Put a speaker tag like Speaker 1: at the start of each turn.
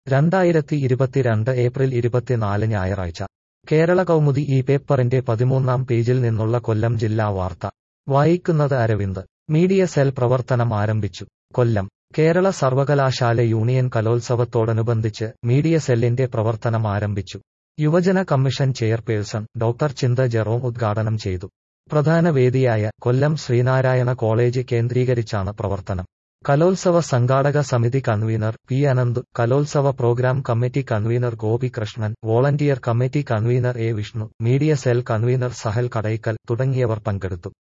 Speaker 1: രണ്ടായിരത്തി ഇരുപത്തിരണ്ട് ഏപ്രിൽ ഇരുപത്തിനാല് ഞായറാഴ്ച കേരള കൗമുദി ഈ പേപ്പറിന്റെ പതിമൂന്നാം പേജിൽ നിന്നുള്ള കൊല്ലം ജില്ലാ വാർത്ത വായിക്കുന്നത് അരവിന്ദ് മീഡിയ സെൽ പ്രവർത്തനം ആരംഭിച്ചു കൊല്ലം കേരള സർവകലാശാല യൂണിയൻ കലോത്സവത്തോടനുബന്ധിച്ച് മീഡിയ സെല്ലിന്റെ പ്രവർത്തനം ആരംഭിച്ചു യുവജന commission chairperson doctor Chintha Jerome ഉദ്ഘാടനം ചെയ്തു പ്രധാന വേദിയായ കൊല്ലം ശ്രീനാരായണ കോളേജ് കേന്ദ്രീകരിച്ചാണ് പ്രവർത്തനം കലോത്സവ സംഘാടക സമിതി കൺവീനർ പി അനന്ത് കലോത്സവ programme committee convener Gopikrishnan volunteer committee convener A Vishnu media cell convener Sahal Kadakkal തുടങ്ങിയവർ പങ്കെടുത്തു